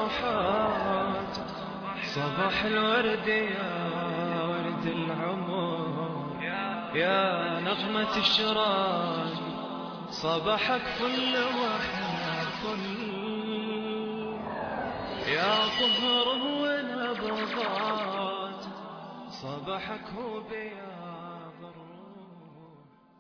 الصباحات صباح الورد يا ورد العمر يا نغمة الشراق صباحك فل واحنا فل يا طهر ونبضات صباحك هو بياض الروح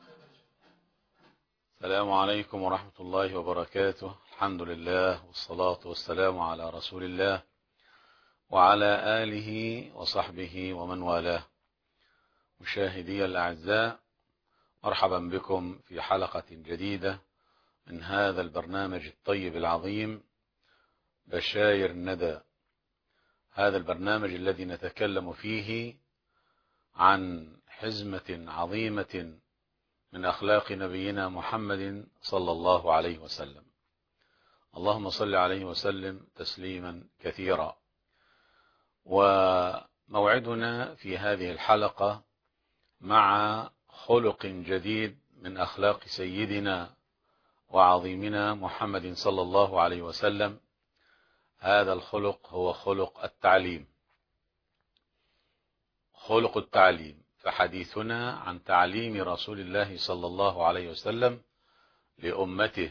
السلام عليكم ورحمة الله وبركاته الحمد لله والصلاة والسلام على رسول الله وعلى آله وصحبه ومن والاه مشاهدي الأعزاء مرحبا بكم في حلقة جديدة من هذا البرنامج الطيب العظيم بشاير الندى هذا البرنامج الذي نتكلم فيه عن حزمة عظيمة من أخلاق نبينا محمد صلى الله عليه وسلم اللهم صل عليه وسلم تسليما كثيرا وموعدنا في هذه الحلقة مع خلق جديد من أخلاق سيدنا وعظيمنا محمد صلى الله عليه وسلم هذا الخلق هو خلق التعليم خلق التعليم فحديثنا عن تعليم رسول الله صلى الله عليه وسلم لأمته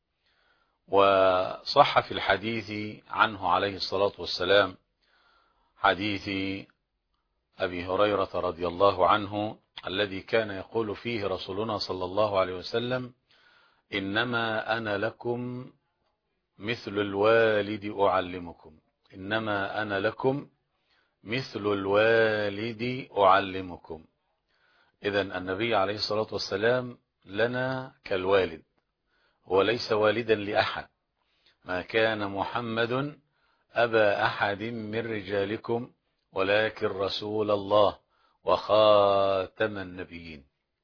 وصح في الحديث عنه عليه الصلاة والسلام حديث أبي هريرة رضي الله عنه الذي كان يقول فيه رسولنا صلى الله عليه وسلم إنما أنا لكم مثل الوالد أعلمكم إنما أنا لكم مثل الوالد أعلمكم إذا النبي عليه الصلاة والسلام لنا كالوالد هو ليس والدا لأحد ما كان محمد أبا أحد من رجالكم ولكن رسول الله وخاتم النبيين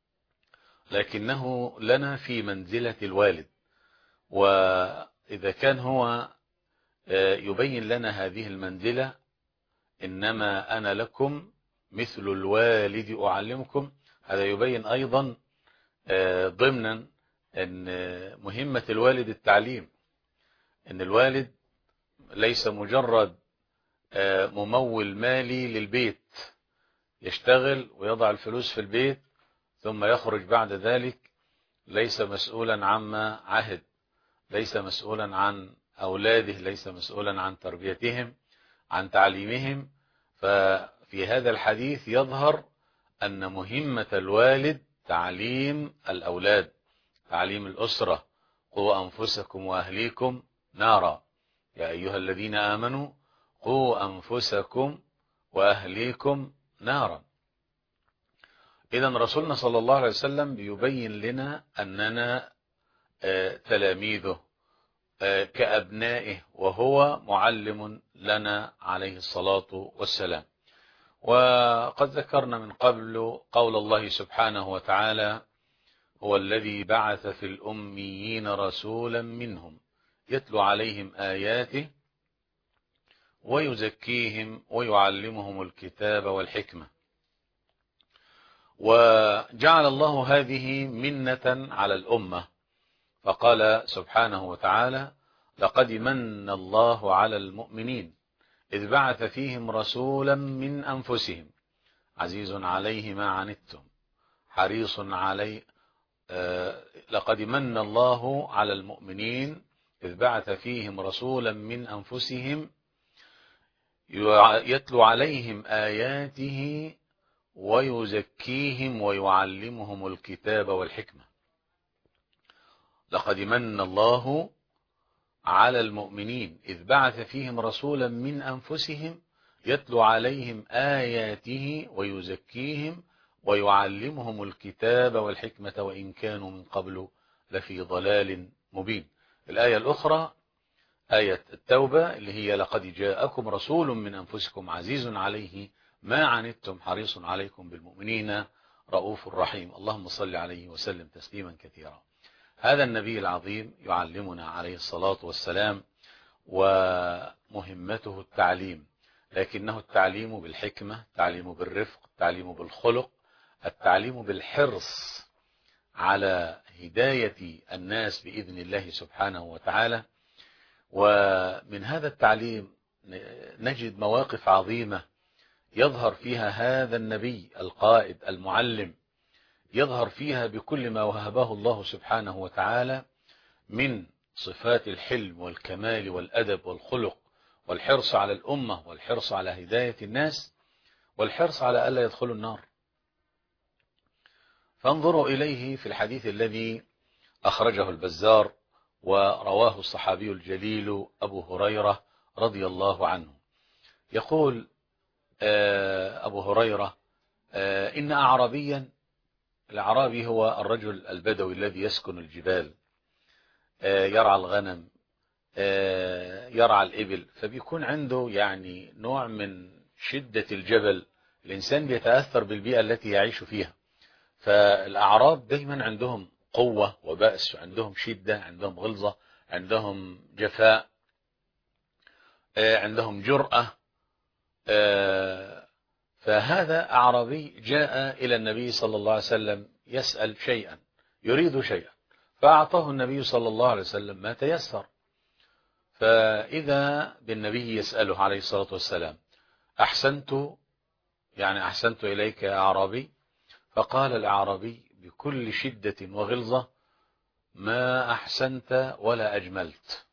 لكنه لنا في منزلة الوالد وإذا كان هو يبين لنا هذه المنزلة إنما أنا لكم مثل الوالد أعلمكم هذا يبين أيضا ضمنا أن مهمة الوالد التعليم أن الوالد ليس مجرد ممول مالي للبيت يشتغل ويضع الفلوس في البيت ثم يخرج بعد ذلك ليس مسؤولا عما عهد ليس مسؤولا عن أولاده ليس مسؤولا عن تربيتهم عن تعليمهم ففي هذا الحديث يظهر أن مهمة الوالد تعليم الأولاد تعليم الأسرة قوا أنفسكم وأهليكم نارا يا أيها الذين آمنوا قوا أنفسكم وأهليكم نارا إذا رسولنا صلى الله عليه وسلم بيبين لنا أننا تلاميذه كأبنائه وهو معلم لنا عليه الصلاة والسلام وقد ذكرنا من قبل قول الله سبحانه وتعالى هو الذي بعث في الأميين رسولا منهم يتلو عليهم آياته ويزكيهم ويعلمهم الكتاب والحكمة وجعل الله هذه منة على الأمة فقال سبحانه وتعالى لقد من الله على المؤمنين إذ بعث فيهم رسولا من أنفسهم عزيز عليه ما عنتم حريص علي آه لقد من الله على المؤمنين إذ بعث فيهم رسولا من أنفسهم يتلو عليهم آياته ويزكيهم ويعلمهم الكتاب والحكمة لقد من الله على المؤمنين إذ بعث فيهم رسولا من أنفسهم يتلو عليهم آياته ويزكيهم ويعلمهم الكتاب والحكمة وإن كانوا من قبل لفي ضلال مبين الآية الأخرى آية التوبة اللي هي لقد جاءكم رسول من أنفسكم عزيز عليه ما عنتم حريص عليكم بالمؤمنين رؤوف رحيم اللهم صل عليه وسلم تسليما كثيرا هذا النبي العظيم يعلمنا عليه الصلاة والسلام ومهمته التعليم لكنه التعليم بالحكمة التعليم بالرفق التعليم بالخلق التعليم بالحرص على هداية الناس بإذن الله سبحانه وتعالى ومن هذا التعليم نجد مواقف عظيمة يظهر فيها هذا النبي القائد المعلم يظهر فيها بكل ما وهبه الله سبحانه وتعالى من صفات الحلم والكمال والأدب والخلق والحرص على الأمة والحرص على هداية الناس والحرص على ألا يدخلوا النار فانظروا إليه في الحديث الذي أخرجه البزار ورواه الصحابي الجليل أبو هريرة رضي الله عنه يقول أبو هريرة إن أعرابيا الأعرابي هو الرجل البدوي الذي يسكن الجبال يرعى الغنم يرعى الإبل فبيكون عنده يعني نوع من شدة الجبل الإنسان بيتأثر بالبيئة التي يعيش فيها فالأعراب دايما عندهم قوة وبأس عندهم شدة عندهم غلظة عندهم جفاء عندهم جرأة فهذا أعرابي جاء إلى النبي صلى الله عليه وسلم يسأل شيئا يريد شيئا فأعطاه النبي صلى الله عليه وسلم ما تيسر فإذا بالنبي يسأله عليه الصلاة والسلام أحسنت يعني أحسنت إليك يا أعرابي فقال الأعرابي بكل شدة وغلظة ما أحسنت ولا أجملت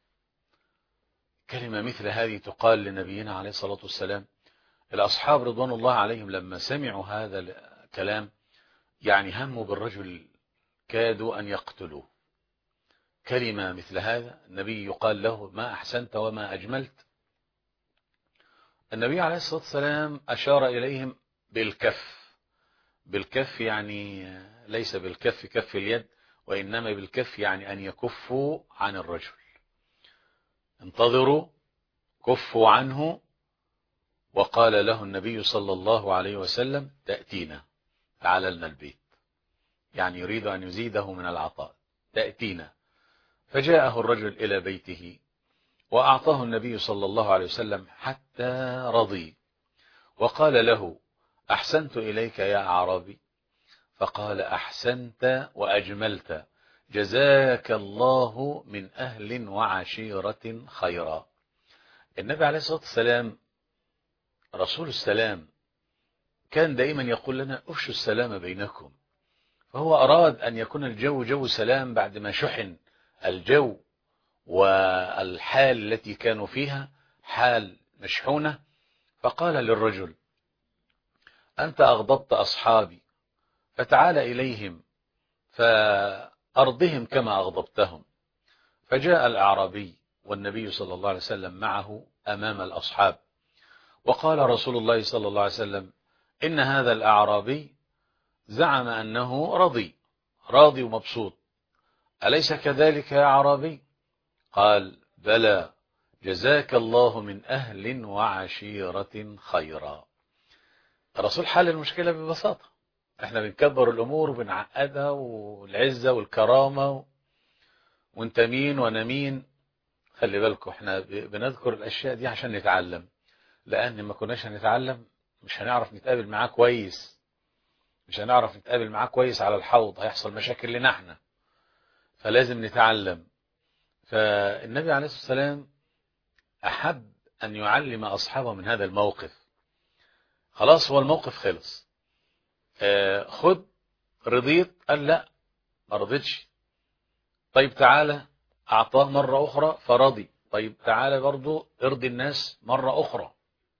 كلمة مثل هذه تقال لنبينا عليه الصلاة والسلام الأصحاب رضوان الله عليهم لما سمعوا هذا الكلام يعني هموا بالرجل كادوا أن يقتلوه كلمة مثل هذا النبي يقال له ما أحسنت وما أجملت النبي عليه الصلاة والسلام أشار إليهم بالكف بالكف يعني ليس بالكف كف اليد وإنما بالكف يعني أن يكفوا عن الرجل انتظروا كفوا عنه وقال له النبي صلى الله عليه وسلم تأتينا تعال لنا البيت يعني يريد أن يزيده من العطاء تأتينا فجاءه الرجل إلى بيته وأعطاه النبي صلى الله عليه وسلم حتى رضي وقال له أحسنت إليك يا أعرابي فقال أحسنت وأجملت جزاك الله من أهل وعشيرة خيرا النبي عليه الصلاة والسلام رسول السلام كان دائما يقول لنا افشوا السلام بينكم فهو أراد أن يكون الجو جو سلام بعد ما شحن الجو والحال التي كانوا فيها حال مشحونة فقال للرجل أنت أغضبت أصحابي فتعال إليهم فأرضهم كما أغضبتهم فجاء الأعرابي والنبي صلى الله عليه وسلم معه أمام الأصحاب وقال رسول الله صلى الله عليه وسلم إن هذا الأعرابي زعم أنه رضي راضي ومبسوط أليس كذلك يا أعرابي قال بلى جزاك الله من أهل وعشيرة خيرا الرسول حل المشكلة ببساطة احنا بنكبر الأمور وبنعقدها والعزة والكرامة و... وانت مين وانا مين خلي بالكم احنا بنذكر الأشياء دي عشان نتعلم لأن ما كناش هنتعلم مش هنعرف نتقابل معاه كويس مش هنعرف نتقابل معاه كويس على الحوض هيحصل مشاكل لنا احنا فلازم نتعلم فالنبي عليه الصلاة والسلام أحب أن يعلم أصحابه من هذا الموقف خلاص هو الموقف خلص آه خد رضيت قال لا ما رضيتش طيب تعالى أعطاه مرة أخرى فرضي طيب تعالى برضو ارضي الناس مرة أخرى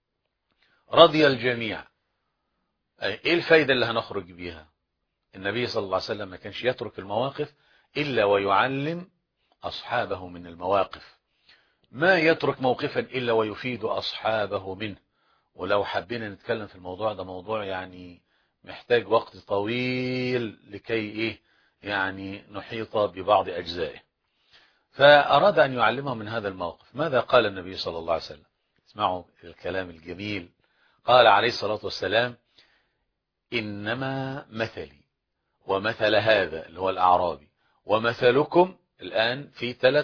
رضي الجميع ايه الفايدة اللي هنخرج بيها النبي صلى الله عليه وسلم ما كانش يترك المواقف إلا ويعلم أصحابه من المواقف ما يترك موقفا إلا ويفيد أصحابه منه ولو حبينا نتكلم في الموضوع ده موضوع يعني محتاج وقت طويل لكي إيه يعني نحيط ببعض أجزائه فأراد أن يعلمهم من هذا الموقف ماذا قال النبي صلى الله عليه وسلم اسمعوا الكلام الجميل قال عليه الصلاة والسلام إنما مثلي ومثل هذا اللي هو الأعرابي ومثلكم الآن في ثلاث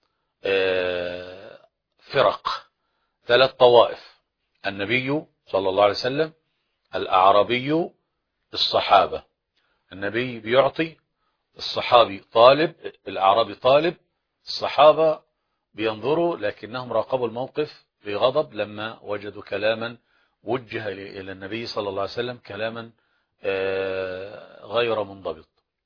فرق ثلاث طوائف النبي صلى الله عليه وسلم الأعرابي الصحابة النبي بيعطي الصحابي طالب الأعرابي طالب الصحابة بينظروا لكنهم راقبوا الموقف بغضب لما وجدوا كلاما وجه إلى النبي صلى الله عليه وسلم كلاما غير منضبط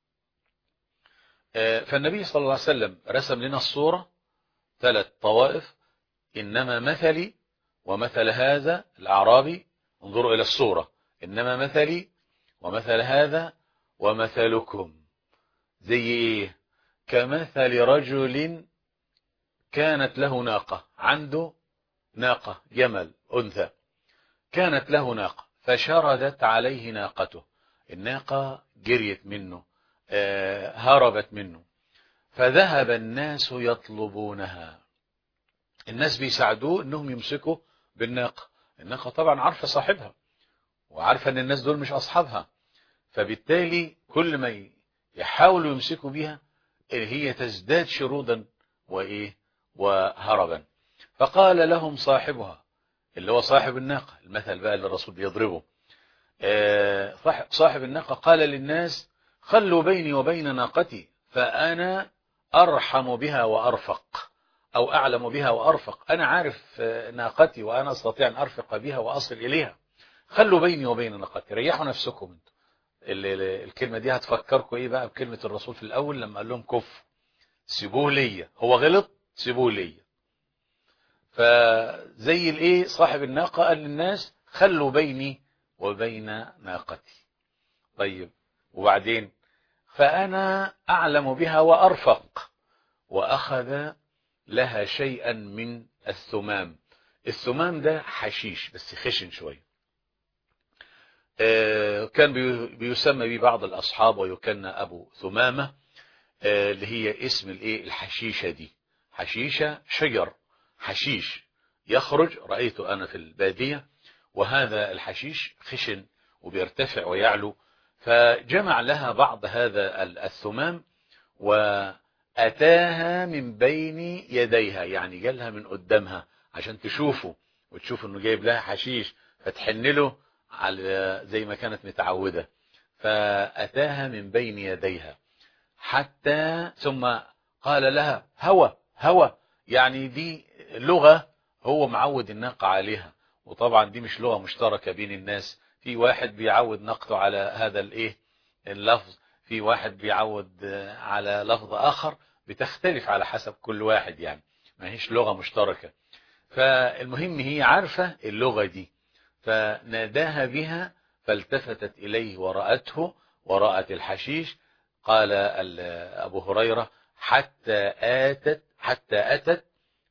فالنبي صلى الله عليه وسلم رسم لنا الصورة ثلاث طوائف إنما مثلي ومثل هذا الأعرابي انظروا إلى الصورة إنما مثلي ومثل هذا ومثلكم زي إيه كمثل رجل كانت له ناقة عنده ناقة جمل أنثى كانت له ناقة فشردت عليه ناقته الناقة جريت منه هربت منه فذهب الناس يطلبونها الناس بيساعدوه انهم يمسكوا بالناقة الناقة طبعا عارفة صاحبها وعارفة ان الناس دول مش اصحابها فبالتالي كل ما يحاولوا يمسكوا بيها هي تزداد شرودا وايه وهربا فقال لهم صاحبها اللي هو صاحب الناقة المثل بقى اللي الرسول بيضربه صاحب الناقة قال للناس خلوا بيني وبين ناقتي فأنا أرحم بها وأرفق أو أعلم بها وأرفق أنا عارف ناقتي وأنا أستطيع أن أرفق بها وأصل إليها خلوا بيني وبين ناقتي ريحوا نفسكم انتم الكلمة دي هتفكركم إيه بقى بكلمة الرسول في الأول لما قال لهم كف سيبوه ليا هو غلط سيبوه ليا فزي الايه صاحب الناقة قال للناس خلوا بيني وبين ناقتي طيب وبعدين فأنا أعلم بها وأرفق وأخذ لها شيئا من الثمام الثمام ده حشيش بس خشن شوية كان بيسمى به بعض الأصحاب ويكن أبو ثمامة اللي هي اسم الايه الحشيشة دي حشيشة شجر حشيش يخرج رأيته أنا في البادية وهذا الحشيش خشن وبيرتفع ويعلو فجمع لها بعض هذا الثمام وأتاها من بين يديها يعني جالها من قدامها عشان تشوفه وتشوف انه جايب لها حشيش فتحن له على زي ما كانت متعودة فأتاها من بين يديها حتى ثم قال لها هوى هوى يعني دي لغة هو معود الناقة عليها وطبعا دي مش لغة مشتركة بين الناس في واحد بيعود ناقته على هذا الايه اللفظ في واحد بيعود على لفظ اخر بتختلف على حسب كل واحد يعني ما هيش لغة مشتركة فالمهم هي عارفة اللغة دي فناداها بها فالتفتت إليه ورأته ورأت الحشيش قال أبو هريرة حتى آتت حتى أتت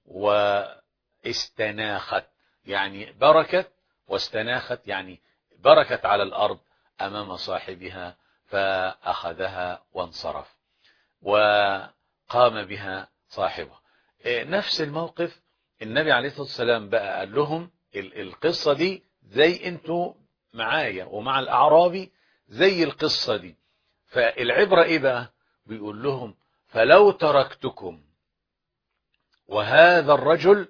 واستناخت يعني بركت واستناخت يعني بركت على الأرض أمام صاحبها فأخذها وانصرف وقام بها صاحبها نفس الموقف النبي عليه الصلاة والسلام بقى قال لهم القصة دي زي انتوا معايا ومع الأعرابي زي القصة دي فالعبرة ايه بقى بيقول لهم فلو تركتكم وهذا الرجل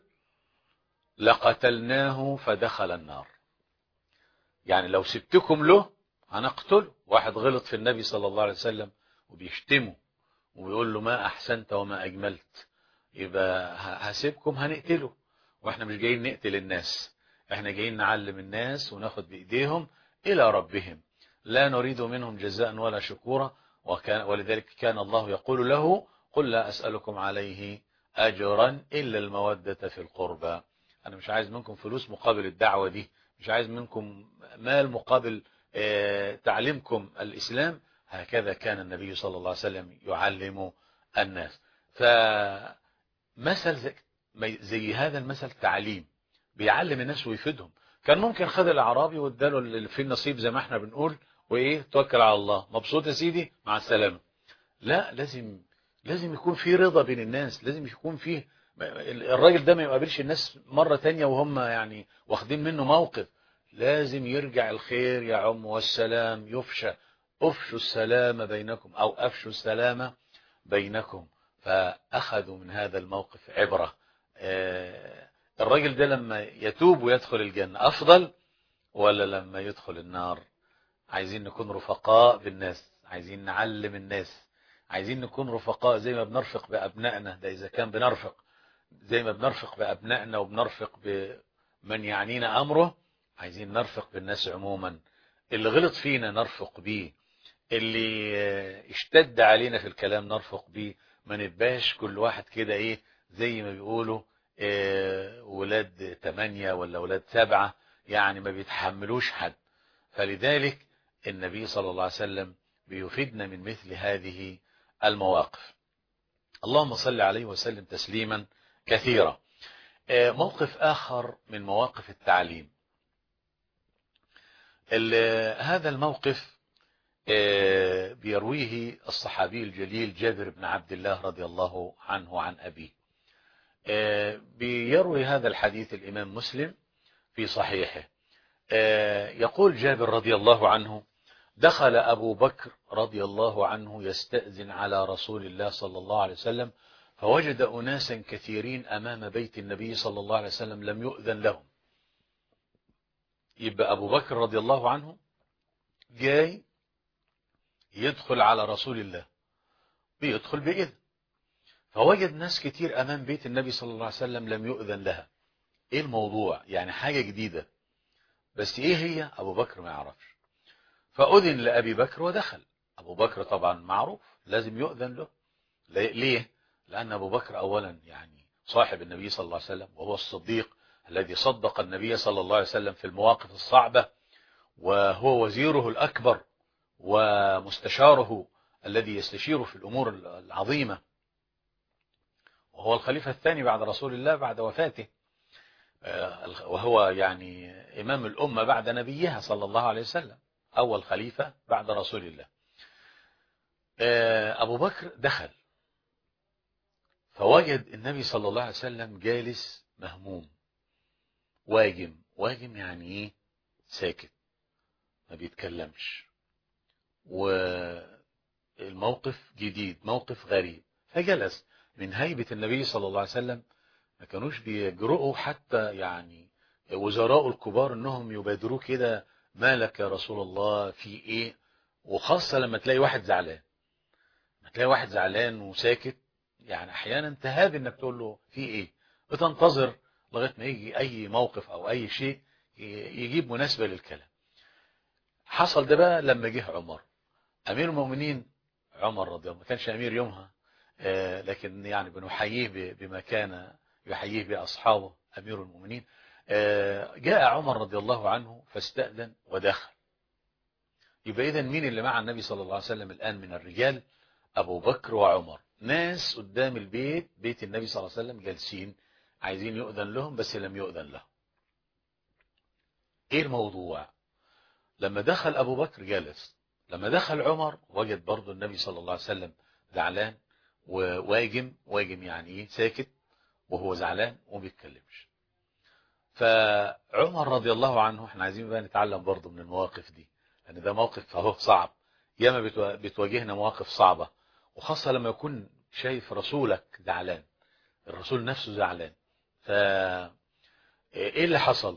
لقتلناه فدخل النار يعني لو سبتكم له هنقتله واحد غلط في النبي صلى الله عليه وسلم وبيشتمه وبيقول له ما أحسنت وما أجملت يبقى هسيبكم هنقتله واحنا مش جايين نقتل الناس احنا جايين نعلم الناس وناخد بإيديهم إلى ربهم لا نريد منهم جزاء ولا شكورا وكان ولذلك كان الله يقول له قل لا أسألكم عليه أجرا إلا المودة في القربى أنا مش عايز منكم فلوس مقابل الدعوة دي مش عايز منكم مال مقابل تعليمكم الإسلام هكذا كان النبي صلى الله عليه وسلم يعلم الناس فمثل زي هذا المثل تعليم بيعلم الناس ويفيدهم كان ممكن خد الأعرابي واداله اللي فيه النصيب زي ما احنا بنقول وايه توكل على الله مبسوط يا سيدي مع السلامة لا لازم لازم يكون في رضا بين الناس لازم يكون فيه الراجل ده ما يقابلش الناس مرة تانية وهم يعني واخدين منه موقف لازم يرجع الخير يا عم والسلام يفشى افشوا السلام بينكم او افشوا السلام بينكم فاخذوا من هذا الموقف عبرة الراجل ده لما يتوب ويدخل الجنة افضل ولا لما يدخل النار عايزين نكون رفقاء بالناس عايزين نعلم الناس عايزين نكون رفقاء زي ما بنرفق بأبنائنا ده إذا كان بنرفق زي ما بنرفق بأبنائنا وبنرفق بمن يعنينا أمره عايزين نرفق بالناس عموما اللي غلط فينا نرفق بيه اللي آه، اشتد علينا في الكلام نرفق بيه ما نبقاش كل واحد كده ايه زي ما بيقولوا آه، ولاد تمانية ولا ولاد سبعة يعني ما بيتحملوش حد فلذلك النبي صلى الله عليه وسلم بيفيدنا من مثل هذه المواقف اللهم صل عليه وسلم تسليما كثيرا آه، موقف آخر من مواقف التعليم ال- هذا الموقف آه، بيرويه الصحابي الجليل جابر بن عبد الله رضي الله عنه عن أبيه آه، بيروي هذا الحديث الإمام مسلم في صحيحه آه، يقول جابر رضي الله عنه دخل أبو بكر رضي الله عنه يستأذن على رسول الله صلى الله عليه وسلم فوجد أناسا كثيرين أمام بيت النبي صلى الله عليه وسلم لم يؤذن لهم يبقى أبو بكر رضي الله عنه جاي يدخل على رسول الله بيدخل بإذن فوجد ناس كتير أمام بيت النبي صلى الله عليه وسلم لم يؤذن لها إيه الموضوع يعني حاجة جديدة بس إيه هي أبو بكر ما يعرفش فأذن لأبي بكر ودخل أبو بكر طبعا معروف لازم يؤذن له ليه لأن أبو بكر أولا يعني صاحب النبي صلى الله عليه وسلم وهو الصديق الذي صدق النبي صلى الله عليه وسلم في المواقف الصعبة وهو وزيره الأكبر ومستشاره الذي يستشيره في الأمور العظيمة وهو الخليفة الثاني بعد رسول الله بعد وفاته وهو يعني إمام الأمة بعد نبيها صلى الله عليه وسلم أول خليفة بعد رسول الله أبو بكر دخل فوجد النبي صلى الله عليه وسلم جالس مهموم واجم واجم يعني ايه ساكت ما بيتكلمش والموقف جديد موقف غريب فجلس من هيبة النبي صلى الله عليه وسلم ما كانوش بيجرؤوا حتى يعني وزراء الكبار انهم يبادروا كده مالك يا رسول الله في ايه وخاصة لما تلاقي واحد زعلان لما تلاقي واحد زعلان وساكت يعني احيانا تهاب انك تقول له في ايه بتنتظر لغايه ما يجي اي موقف او اي شيء يجيب مناسبه للكلام حصل ده بقى لما جه عمر امير المؤمنين عمر رضي الله ما كانش امير يومها آه لكن يعني بنحييه بما كان يحييه باصحابه امير المؤمنين آه جاء عمر رضي الله عنه فاستأذن ودخل يبقى اذا مين اللي مع النبي صلى الله عليه وسلم الان من الرجال ابو بكر وعمر ناس قدام البيت بيت النبي صلى الله عليه وسلم جالسين عايزين يؤذن لهم بس لم يؤذن لهم ايه الموضوع لما دخل ابو بكر جلس لما دخل عمر وجد برضه النبي صلى الله عليه وسلم زعلان وواجم واجم يعني ايه ساكت وهو زعلان وما بيتكلمش فعمر رضي الله عنه احنا عايزين بقى نتعلم برضه من المواقف دي لان يعني ده موقف اهو صعب ياما بتواجهنا مواقف صعبه وخاصة لما يكون شايف رسولك زعلان الرسول نفسه زعلان ف ايه اللي حصل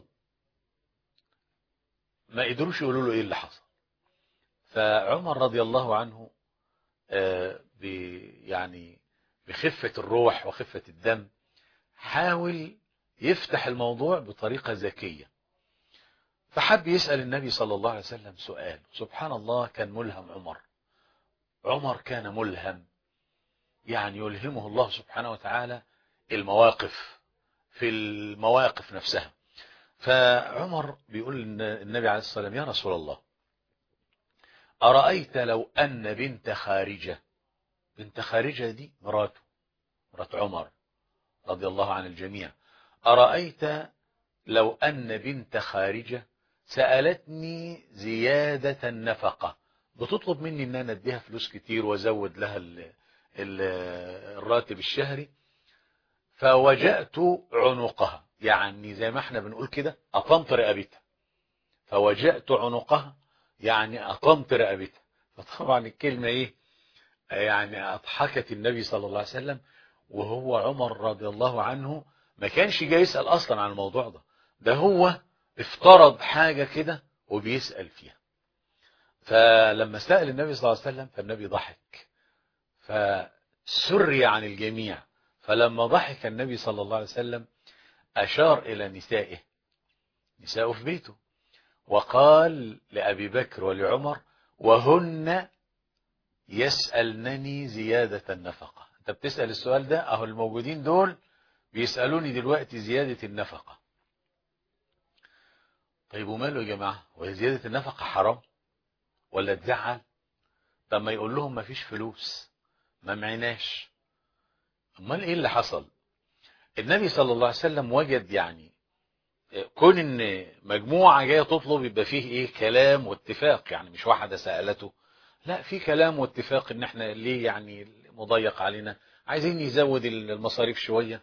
ما قدروش يقولوا له ايه اللي حصل فعمر رضي الله عنه ب يعني بخفة الروح وخفة الدم حاول يفتح الموضوع بطريقة ذكية فحب يسأل النبي صلى الله عليه وسلم سؤال سبحان الله كان ملهم عمر عمر كان ملهم يعني يلهمه الله سبحانه وتعالى المواقف في المواقف نفسها فعمر بيقول النبي عليه الصلاة والسلام يا رسول الله أرأيت لو أن بنت خارجة بنت خارجة دي مراته مرات عمر رضي الله عن الجميع أرأيت لو أن بنت خارجة سألتني زيادة النفقة بتطلب مني ان انا اديها فلوس كتير وازود لها ال ال الراتب الشهري فوجأت عنقها يعني زي ما احنا بنقول كده اطمت رقبتها فوجأت عنقها يعني اطمت رقبتها فطبعا الكلمة ايه يعني اضحكت النبي صلى الله عليه وسلم وهو عمر رضي الله عنه ما كانش جاي يسأل اصلا عن الموضوع ده ده هو افترض حاجة كده وبيسأل فيها فلما سأل النبي صلى الله عليه وسلم فالنبي ضحك فسري عن الجميع فلما ضحك النبي صلى الله عليه وسلم أشار إلى نسائه نساءه في بيته وقال لأبي بكر ولعمر وهن يسألنني زيادة النفقة أنت بتسأل السؤال ده أهو الموجودين دول بيسألوني دلوقتي زيادة النفقة طيب وماله يا جماعة وهي زيادة النفقة حرام ولا تزعل طب ما يقول لهم ما فيش فلوس ما معناش امال ايه اللي حصل النبي صلى الله عليه وسلم وجد يعني كون ان مجموعة جاية تطلب يبقى فيه ايه كلام واتفاق يعني مش واحدة سألته لا في كلام واتفاق ان احنا ليه يعني مضيق علينا عايزين يزود المصاريف شوية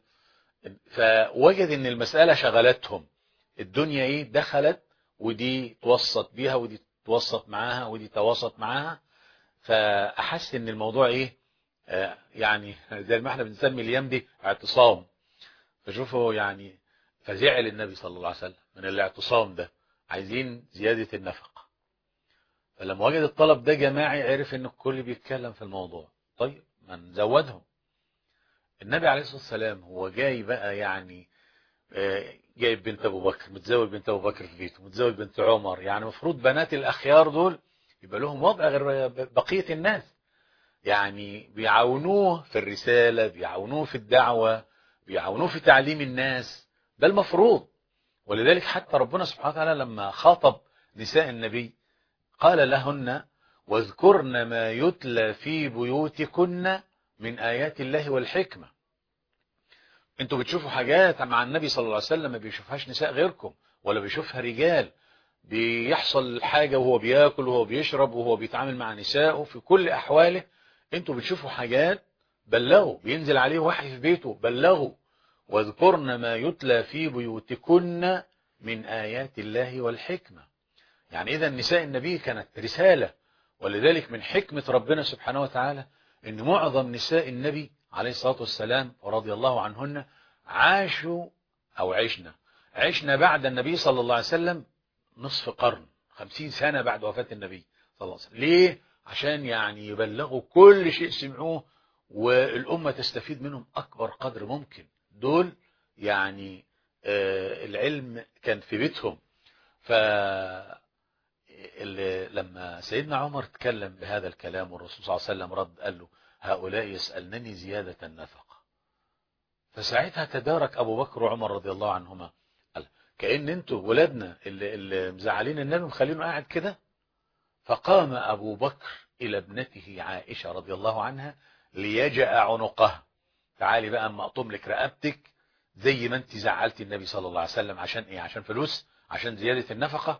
فوجد ان المسألة شغلتهم الدنيا ايه دخلت ودي توسط بيها ودي توسط معاها ودي تواصط معاها فأحس ان الموضوع ايه آه يعني زي ما احنا بنسمي الايام دي اعتصام فشوفوا يعني فزعل النبي صلى الله عليه وسلم من الاعتصام ده عايزين زيادة النفقة فلما وجد الطلب ده جماعي عرف ان الكل بيتكلم في الموضوع طيب ما نزودهم النبي عليه الصلاة والسلام هو جاي بقى يعني جايب بنت ابو بكر متزوج بنت ابو بكر في بيته متزوج بنت عمر يعني المفروض بنات الاخيار دول يبقى لهم وضع غير بقية الناس يعني بيعاونوه في الرسالة بيعاونوه في الدعوة بيعاونوه في تعليم الناس ده المفروض ولذلك حتى ربنا سبحانه وتعالى لما خاطب نساء النبي قال لهن واذكرن ما يتلى في بيوتكن من آيات الله والحكمة انتوا بتشوفوا حاجات مع النبي صلى الله عليه وسلم ما بيشوفهاش نساء غيركم ولا بيشوفها رجال بيحصل حاجة وهو بياكل وهو بيشرب وهو بيتعامل مع نسائه في كل أحواله انتوا بتشوفوا حاجات بلغوا بينزل عليه وحي في بيته بلغوا واذكرن ما يتلى في بيوتكن من آيات الله والحكمة يعني إذا نساء النبي كانت رسالة ولذلك من حكمة ربنا سبحانه وتعالى أن معظم نساء النبي عليه الصلاة والسلام ورضي الله عنهن عاشوا أو عشنا عشنا بعد النبي صلى الله عليه وسلم نصف قرن خمسين سنة بعد وفاة النبي صلى الله عليه وسلم ليه؟ عشان يعني يبلغوا كل شيء سمعوه والأمة تستفيد منهم أكبر قدر ممكن دول يعني آه العلم كان في بيتهم ف لما سيدنا عمر تكلم بهذا الكلام والرسول صلى الله عليه وسلم رد قال له هؤلاء يسألنني زيادة النفقة فساعتها تدارك أبو بكر وعمر رضي الله عنهما قال كأن انتوا ولادنا اللي, اللي مزعلين النبي مخلينه قاعد كده فقام أبو بكر إلى ابنته عائشة رضي الله عنها ليجأ عنقها تعالي بقى اما اقطم لك رقبتك زي ما انت زعلتي النبي صلى الله عليه وسلم عشان ايه عشان فلوس عشان زيادة النفقة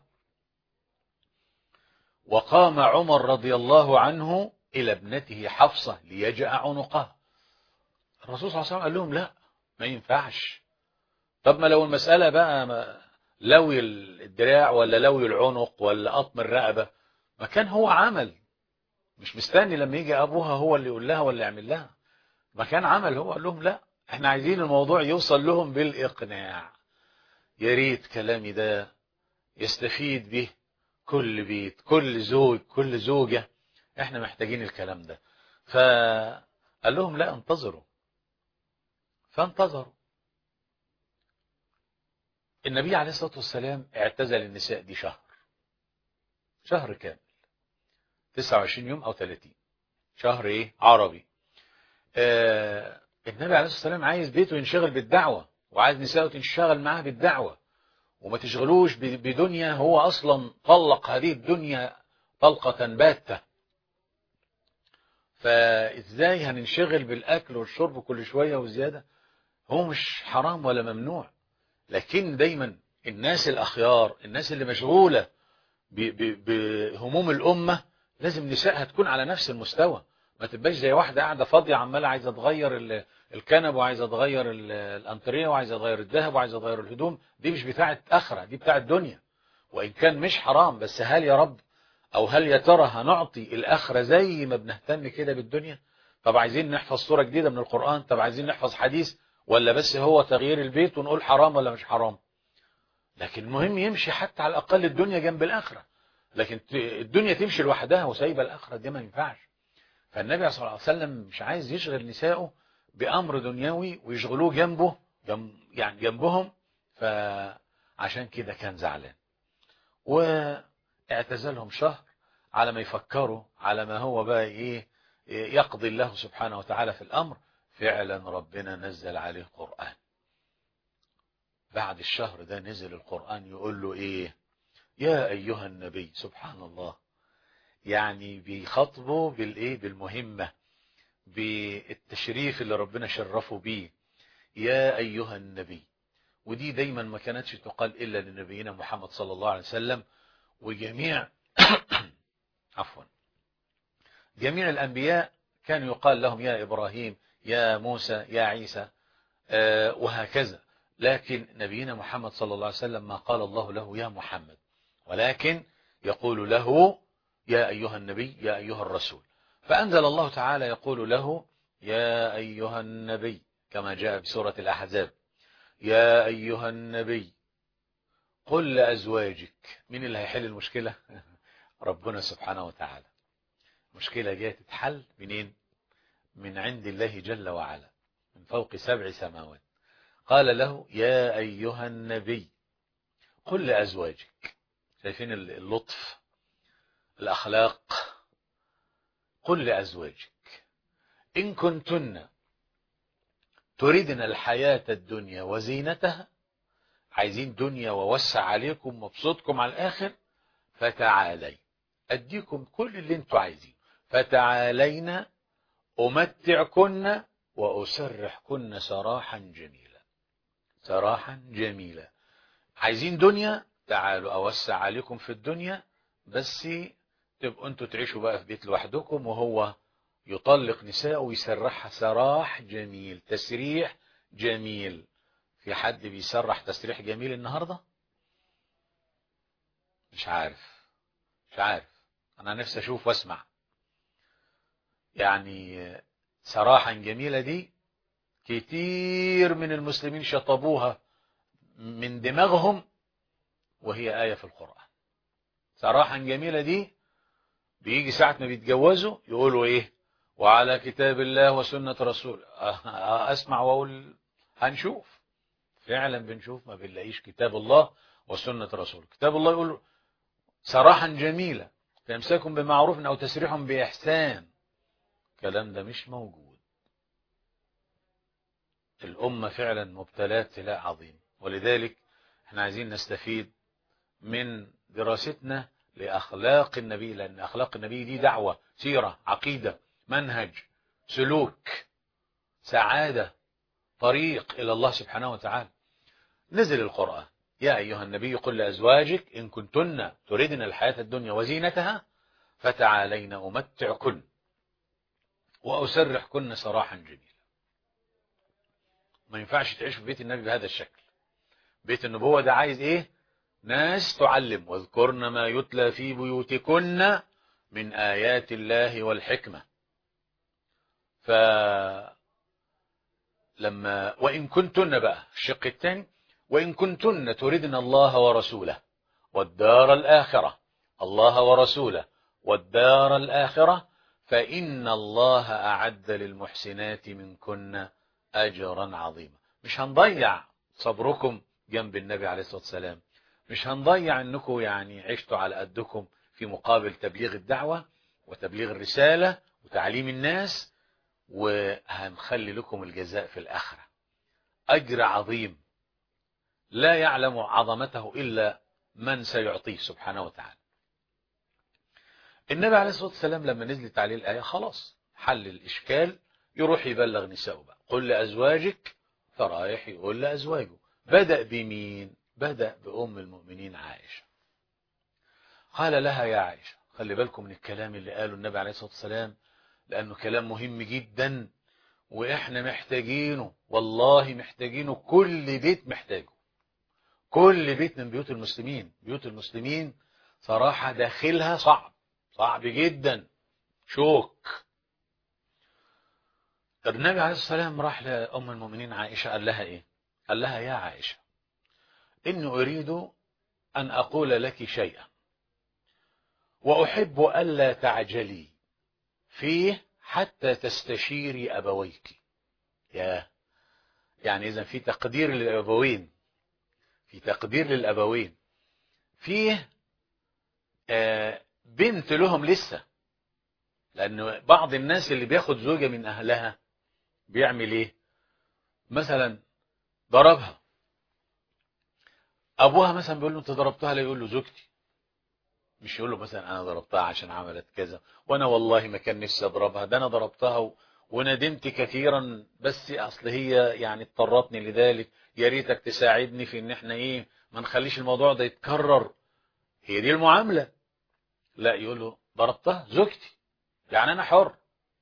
وقام عمر رضي الله عنه إلى ابنته حفصة ليجأ عنقها الرسول صلى الله عليه وسلم قال لهم لا ما ينفعش طب ما لو المسألة بقى لوي الدراع ولا لوي العنق ولا قطم الرقبة ما كان هو عمل مش مستني لما يجي أبوها هو اللي يقول لها ولا يعمل لها ما كان عمل هو قال لهم لا احنا عايزين الموضوع يوصل لهم بالإقناع يا ريت كلامي ده يستفيد به كل بيت كل زوج كل زوجة احنا محتاجين الكلام ده فقال لهم لا انتظروا فانتظروا النبي عليه الصلاة والسلام اعتزل النساء دي شهر شهر كامل 29 يوم أو 30 شهر ايه عربي آه النبي عليه الصلاة والسلام عايز بيته ينشغل بالدعوة وعايز نساءه تنشغل معاه بالدعوة وما تشغلوش بدنيا هو أصلا طلق هذه الدنيا طلقة باتة فإزاي هننشغل بالأكل والشرب كل شوية وزيادة هو مش حرام ولا ممنوع لكن دايما الناس الأخيار الناس اللي مشغولة بهموم الأمة لازم نسائها تكون على نفس المستوى ما تبقاش زي واحدة قاعدة فاضية عمالة عايزة تغير الكنب وعايزة تغير الانتريه وعايزة تغير الذهب وعايزة تغير الهدوم دي مش بتاعة آخرة دي بتاعة دنيا وإن كان مش حرام بس هل يا رب أو هل يا ترى هنعطي الآخرة زي ما بنهتم كده بالدنيا طب عايزين نحفظ سورة جديدة من القرآن طب عايزين نحفظ حديث ولا بس هو تغيير البيت ونقول حرام ولا مش حرام لكن المهم يمشي حتى على الأقل الدنيا جنب الآخرة لكن الدنيا تمشي لوحدها وسايبة الآخرة دي ما ينفعش فالنبي صلى الله عليه وسلم مش عايز يشغل نسائه بأمر دنيوي ويشغلوه جنبه جنب يعني جنبهم فعشان كده كان زعلان واعتزلهم شهر على ما يفكروا على ما هو بقى ايه يقضي الله سبحانه وتعالى في الأمر فعلا ربنا نزل عليه قرآن بعد الشهر ده نزل القرآن يقول له ايه يا أيها النبي سبحان الله يعني بيخاطبه بالايه بالمهمة بالتشريف اللي ربنا شرفه بيه يا أيها النبي ودي دايما ما كانتش تقال إلا لنبينا محمد صلى الله عليه وسلم وجميع عفوا جميع الأنبياء كان يقال لهم يا إبراهيم يا موسى يا عيسى آه وهكذا لكن نبينا محمد صلى الله عليه وسلم ما قال الله له يا محمد ولكن يقول له يا أيها النبي يا أيها الرسول فأنزل الله تعالى يقول له يا أيها النبي كما جاء في سورة الأحزاب يا أيها النبي قل لأزواجك مين اللي هيحل المشكلة ربنا سبحانه وتعالى مشكلة جاية تتحل منين من عند الله جل وعلا من فوق سبع سماوات قال له يا أيها النبي قل لأزواجك شايفين اللطف الأخلاق قل لأزواجك إن كنتن تريدن الحياة الدنيا وزينتها عايزين دنيا ووسع عليكم مبسوطكم على الآخر فتعالي أديكم كل اللي انتوا عايزين فتعالينا أمتعكن وأسرحكن سراحا جميلا سراحا جميلا عايزين دنيا تعالوا أوسع عليكم في الدنيا بس تبقوا انتوا تعيشوا بقى في بيت لوحدكم وهو يطلق نساءه ويسرحها سراح جميل تسريح جميل في حد بيسرح تسريح جميل النهاردة مش عارف مش عارف انا نفسي اشوف واسمع يعني سراحا جميلة دي كتير من المسلمين شطبوها من دماغهم وهي آية في القرآن سراحا جميلة دي بيجي ساعة ما بيتجوزوا يقولوا ايه وعلى كتاب الله وسنة رسول اسمع واقول هنشوف فعلا بنشوف ما بنلاقيش كتاب الله وسنة رسول كتاب الله يقول سراحا جميلة فامساكم بمعروف او تسريح باحسان الكلام ده مش موجود الأمة فعلا مبتلاة ابتلاء عظيم ولذلك احنا عايزين نستفيد من دراستنا لأخلاق النبي لأن أخلاق النبي دي دعوة سيرة عقيدة منهج سلوك سعادة طريق إلى الله سبحانه وتعالى نزل القرآن يا أيها النبي قل لأزواجك إن كنتن تريدن الحياة الدنيا وزينتها فتعالين أمتعكن وأسرحكن سراحا جميلا ما ينفعش تعيش في بيت النبي بهذا الشكل بيت النبوة ده عايز ايه ناس تعلم واذكرن ما يتلى في بيوتكن من آيات الله والحكمة ف لما وإن كنتن بقى الشق الثاني وإن كنتن تردن الله ورسوله والدار الآخرة الله ورسوله والدار الآخرة فإن الله أعد للمحسنات منكن أجرا عظيما مش هنضيع صبركم جنب النبي عليه الصلاة والسلام مش هنضيع انكم يعني عشتوا على قدكم في مقابل تبليغ الدعوة وتبليغ الرسالة وتعليم الناس وهنخلي لكم الجزاء في الآخرة أجر عظيم لا يعلم عظمته إلا من سيعطيه سبحانه وتعالى النبي عليه الصلاة والسلام لما نزلت عليه الآية خلاص حل الإشكال يروح يبلغ نساءه بقى قل لأزواجك فرايح يقول لأزواجه بدأ بمين بدأ بأم المؤمنين عائشة قال لها يا عائشة خلي بالكم من الكلام اللي قاله النبي عليه الصلاة والسلام لأنه كلام مهم جدا وإحنا محتاجينه والله محتاجينه كل بيت محتاجه كل بيت من بيوت المسلمين بيوت المسلمين صراحة داخلها صعب صعب جدا شوك النبي عليه الصلاة والسلام راح لأم المؤمنين عائشة قال لها إيه قال لها يا عائشة إني أريد أن أقول لك شيئا وأحب ألا تعجلي فيه حتى تستشيري أبويك يا يعني إذا في تقدير للأبوين في تقدير للأبوين فيه آه بنت لهم لسه لأن بعض الناس اللي بياخد زوجة من أهلها بيعمل إيه مثلا ضربها أبوها مثلا بيقول له أنت ضربتها لا يقول له زوجتي مش يقول له مثلا أنا ضربتها عشان عملت كذا وأنا والله ما كان نفسي أضربها ده أنا ضربتها و... وندمت كثيرا بس أصل هي يعني اضطرتني لذلك يا ريتك تساعدني في إن إحنا إيه ما نخليش الموضوع ده يتكرر هي دي المعاملة لا يقول له ضربتها زوجتي يعني أنا حر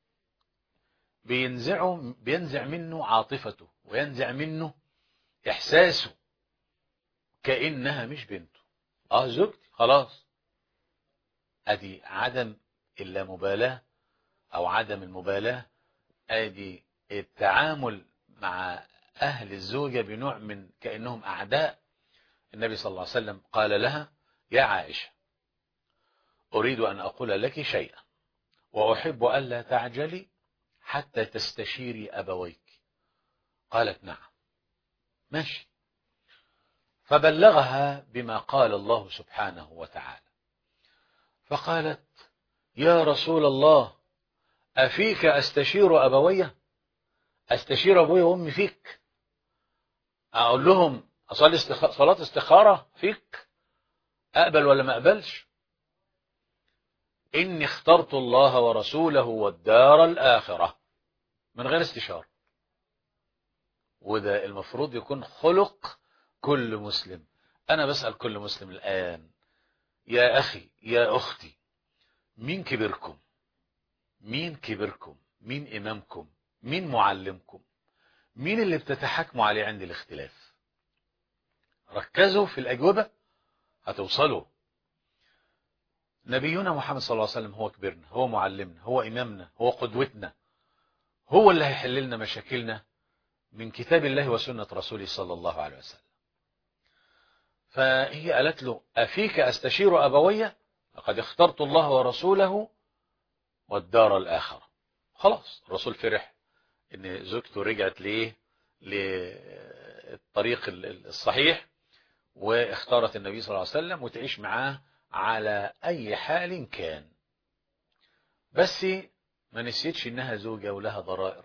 بينزعه بينزع منه عاطفته وينزع منه إحساسه كأنها مش بنته اه زوجتي خلاص ادي عدم اللامبالاة او عدم المبالاة ادي التعامل مع اهل الزوجة بنوع من كأنهم اعداء النبي صلى الله عليه وسلم قال لها يا عائشة اريد ان اقول لك شيئا واحب الا تعجلي حتى تستشيري ابويك قالت نعم ماشي فبلغها بما قال الله سبحانه وتعالى فقالت يا رسول الله أفيك أستشير أبوي أستشير أبوي وأمي فيك أقول لهم أصلي استخ... صلاة استخارة فيك أقبل ولا ما أقبلش إني اخترت الله ورسوله والدار الآخرة من غير استشارة وده المفروض يكون خلق كل مسلم أنا بسأل كل مسلم الآن يا أخي يا أختي مين كبركم مين كبركم مين إمامكم مين معلمكم مين اللي بتتحكموا عليه عند الاختلاف ركزوا في الأجوبة هتوصلوا نبينا محمد صلى الله عليه وسلم هو كبرنا هو معلمنا هو إمامنا هو قدوتنا هو اللي هيحل لنا مشاكلنا من كتاب الله وسنة رسوله صلى الله عليه وسلم فهي قالت له أفيك أستشير أبوي لقد اخترت الله ورسوله والدار الآخرة خلاص الرسول فرح ان زوجته رجعت ليه للطريق الصحيح واختارت النبي صلى الله عليه وسلم وتعيش معاه على أي حال كان بس ما نسيتش انها زوجة ولها ضرائر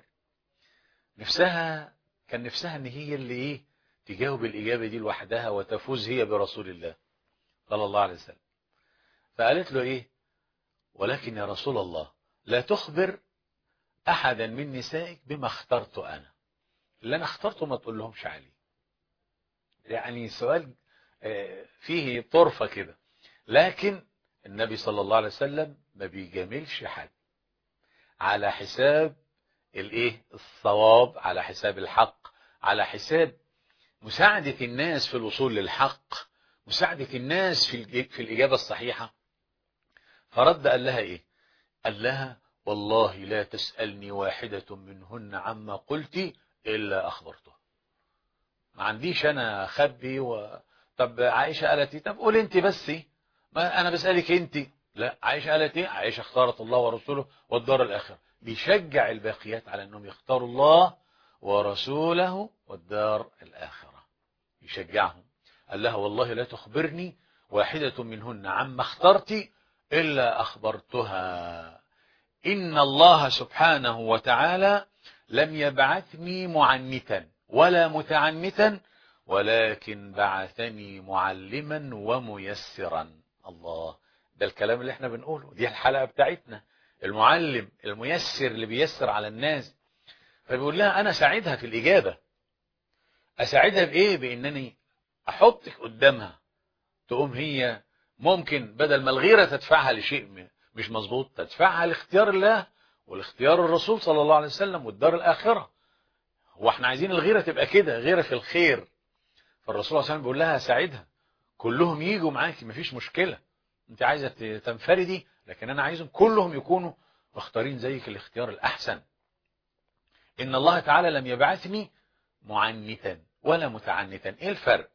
نفسها كان نفسها ان هي اللي ايه تجاوب الإجابة دي لوحدها وتفوز هي برسول الله صلى الله عليه وسلم فقالت له إيه ولكن يا رسول الله لا تخبر أحدا من نسائك بما اخترت أنا اللي أنا اخترته ما تقول لهمش عليه يعني سؤال فيه طرفة كده لكن النبي صلى الله عليه وسلم ما بيجاملش حد على حساب الايه الصواب على حساب الحق على حساب مساعدة الناس في الوصول للحق مساعدة الناس في في الإجابة الصحيحة فرد قال لها إيه قال لها والله لا تسألني واحدة منهن عما قلت إلا أخبرته ما عنديش أنا خبي و... طب عائشة قالت إيه طب قول أنت بس ما أنا بسألك أنت لا عائشة قالت إيه عائشة اختارت الله ورسوله والدار الآخرة بيشجع الباقيات على أنهم يختاروا الله ورسوله والدار الآخرة يشجعهم قال لها والله لا تخبرني واحدة منهن عما اخترت إلا أخبرتها إن الله سبحانه وتعالى لم يبعثني معنتا ولا متعنتا ولكن بعثني معلما وميسرا الله ده الكلام اللي احنا بنقوله دي الحلقة بتاعتنا المعلم الميسر اللي بيسر على الناس فبيقول لها أنا ساعدها في الإجابة أساعدها بإيه بإنني أحطك قدامها تقوم هي ممكن بدل ما الغيرة تدفعها لشيء مش مظبوط تدفعها لاختيار الله والاختيار الرسول صلى الله عليه وسلم والدار الآخرة هو احنا عايزين الغيرة تبقى كده غيرة في الخير فالرسول صلى الله عليه وسلم بيقول لها ساعدها كلهم يجوا معاكي مفيش مشكلة انت عايزة تنفردي لكن انا عايزهم كلهم يكونوا مختارين زيك الاختيار الأحسن إن الله تعالى لم يبعثني معنتا ولا متعنتا إيه الفرق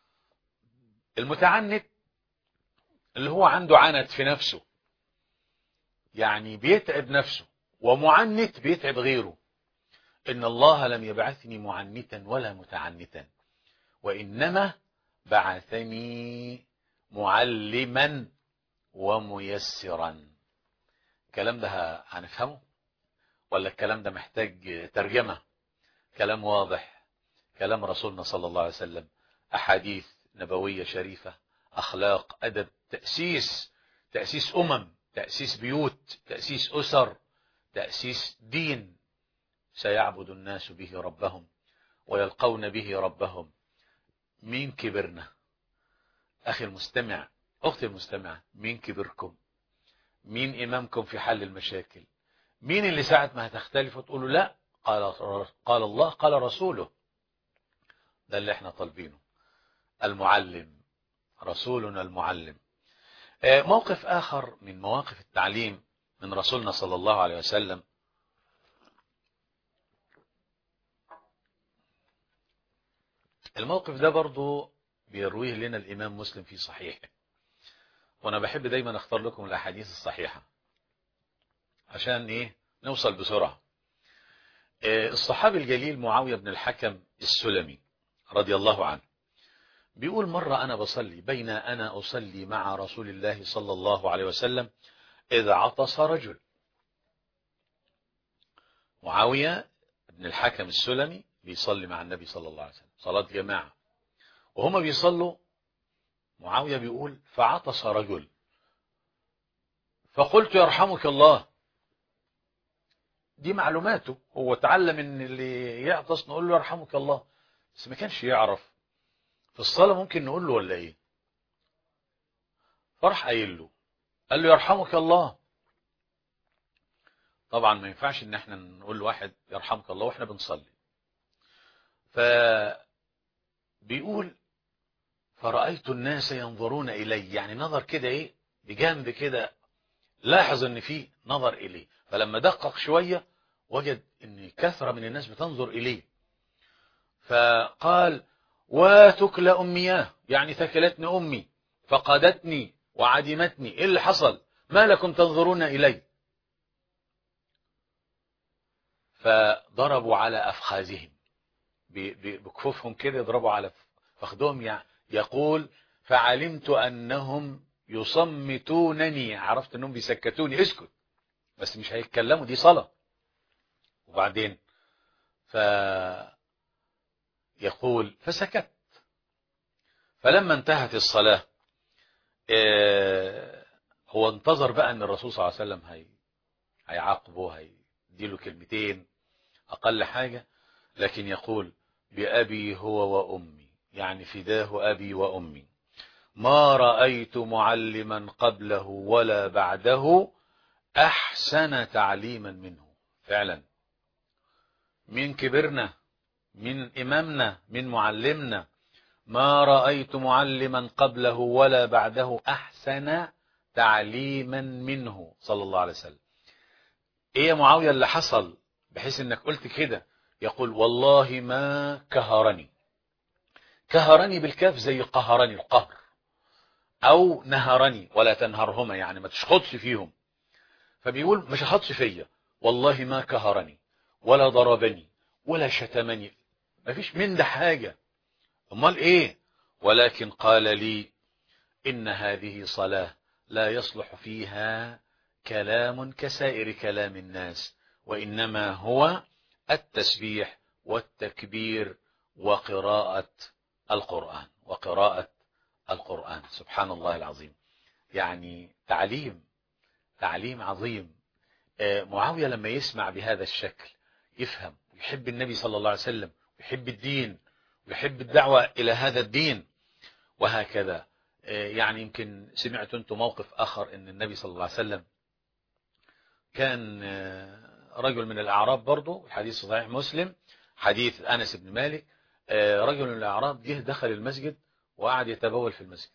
المتعنت اللي هو عنده عنت في نفسه يعني بيتعب نفسه ومعنت بيتعب غيره إن الله لم يبعثني معنتا ولا متعنتا وإنما بعثني معلما وميسرا الكلام ده هنفهمه ولا الكلام ده محتاج ترجمة كلام واضح كلام رسولنا صلى الله عليه وسلم أحاديث نبوية شريفة أخلاق أدب تأسيس تأسيس أمم تأسيس بيوت تأسيس أسر تأسيس دين سيعبد الناس به ربهم ويلقون به ربهم مين كبرنا أخي المستمع أختي المستمع مين كبركم مين إمامكم في حل المشاكل مين اللي ساعة ما هتختلفوا تقولوا لا قال, قال الله قال رسوله ده اللي احنا طالبينه المعلم رسولنا المعلم موقف آخر من مواقف التعليم من رسولنا صلى الله عليه وسلم الموقف ده برضو بيرويه لنا الإمام مسلم في صحيحه وأنا بحب دايما أختار لكم الأحاديث الصحيحة عشان إيه نوصل بسرعة الصحابي الجليل معاوية بن الحكم السلمي رضي الله عنه بيقول مرة أنا بصلي بين أنا أصلي مع رسول الله صلى الله عليه وسلم إذ عطس رجل معاوية بن الحكم السلمي بيصلي مع النبي صلى الله عليه وسلم صلاة جماعة وهما بيصلوا معاوية بيقول فعطس رجل فقلت يرحمك الله دي معلوماته هو اتعلم ان اللي يعطس نقول له يرحمك الله بس ما كانش يعرف في الصلاة ممكن نقول له ولا ايه فرح قايل له قال له يرحمك الله طبعا ما ينفعش ان احنا نقول لواحد يرحمك الله واحنا بنصلي فبيقول فرأيت الناس ينظرون إلي يعني نظر كده إيه بجنب كده لاحظ ان في نظر إليه فلما دقق شوية وجد ان كثرة من الناس بتنظر إليه فقال وتكل أمياه يعني ثكلتني أمي فقادتني وعدمتني إيه اللي حصل ما لكم تنظرون إلي فضربوا على أفخاذهم بكفوفهم كده يضربوا على فخذهم يعني يقول فعلمت أنهم يصمتونني عرفت أنهم بيسكتوني اسكت بس مش هيتكلموا دي صلاة وبعدين ف يقول فسكت فلما انتهت الصلاة هو انتظر بقى ان الرسول صلى الله عليه وسلم هي هيعاقبه هيديله كلمتين اقل حاجة لكن يقول بأبي هو وأمي يعني فداه أبي وأمي ما رأيت معلما قبله ولا بعده أحسن تعليما منه فعلا من كبرنا من إمامنا من معلمنا ما رأيت معلما قبله ولا بعده أحسن تعليما منه صلى الله عليه وسلم إيه يا معاوية اللي حصل بحيث إنك قلت كده يقول والله ما كهرني كهرني بالكاف زي قهرني القهر أو نهرني ولا تنهرهما يعني ما تشخطش فيهم فبيقول ما شخطش فيا والله ما كهرني ولا ضربني ولا شتمني ما فيش من ده حاجة امال ايه ولكن قال لي ان هذه صلاة لا يصلح فيها كلام كسائر كلام الناس وانما هو التسبيح والتكبير وقراءة القرآن وقراءة القرآن سبحان الله العظيم يعني تعليم تعليم عظيم معاوية لما يسمع بهذا الشكل يفهم ويحب النبي صلى الله عليه وسلم ويحب الدين ويحب الدعوة إلى هذا الدين وهكذا يعني يمكن سمعت أنتم موقف آخر أن النبي صلى الله عليه وسلم كان رجل من الأعراب برضه الحديث صحيح مسلم حديث أنس بن مالك رجل من الأعراب جه دخل المسجد وقعد يتبول في المسجد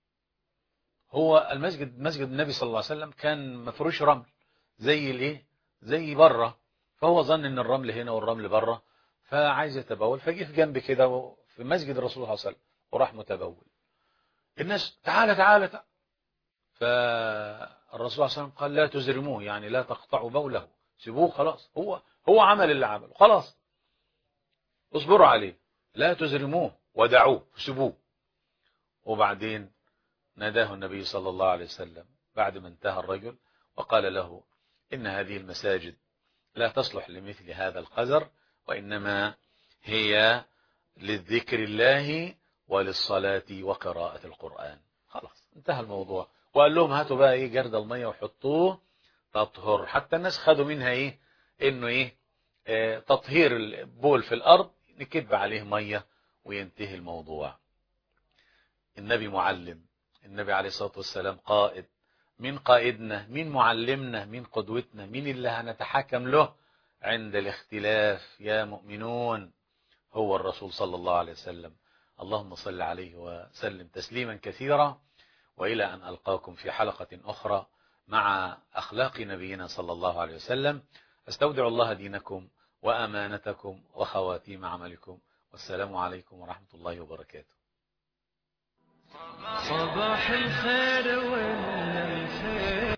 هو المسجد مسجد النبي صلى الله عليه وسلم كان مفروش رمل زي الايه زي بره فهو ظن ان الرمل هنا والرمل بره فعايز يتبول فجه في جنب كده في مسجد الرسول صلى الله عليه وسلم وراح متبول الناس تعالى تعالى, تعالى. فالرسول صلى الله عليه وسلم قال لا تزرموه يعني لا تقطعوا بوله سيبوه خلاص هو هو عمل اللي عمله خلاص اصبروا عليه لا تزرموه ودعوه سبوه وبعدين ناداه النبي صلى الله عليه وسلم بعد ما انتهى الرجل وقال له إن هذه المساجد لا تصلح لمثل هذا القذر وإنما هي للذكر الله وللصلاة وقراءة القرآن خلاص انتهى الموضوع وقال لهم هاتوا بقى ايه جرد المية وحطوه تطهر حتى الناس خدوا منها ايه انه ايه اه تطهير البول في الارض نكب عليه مية وينتهي الموضوع النبي معلم النبي عليه الصلاة والسلام قائد مين قائدنا مين معلمنا مين قدوتنا مين اللي هنتحكم له عند الاختلاف يا مؤمنون هو الرسول صلى الله عليه وسلم اللهم صل عليه وسلم تسليما كثيرا وإلى أن ألقاكم في حلقة أخرى مع أخلاق نبينا صلى الله عليه وسلم أستودع الله دينكم وأمانتكم وخواتيم عملكم والسلام عليكم ورحمة الله وبركاته صباح الخير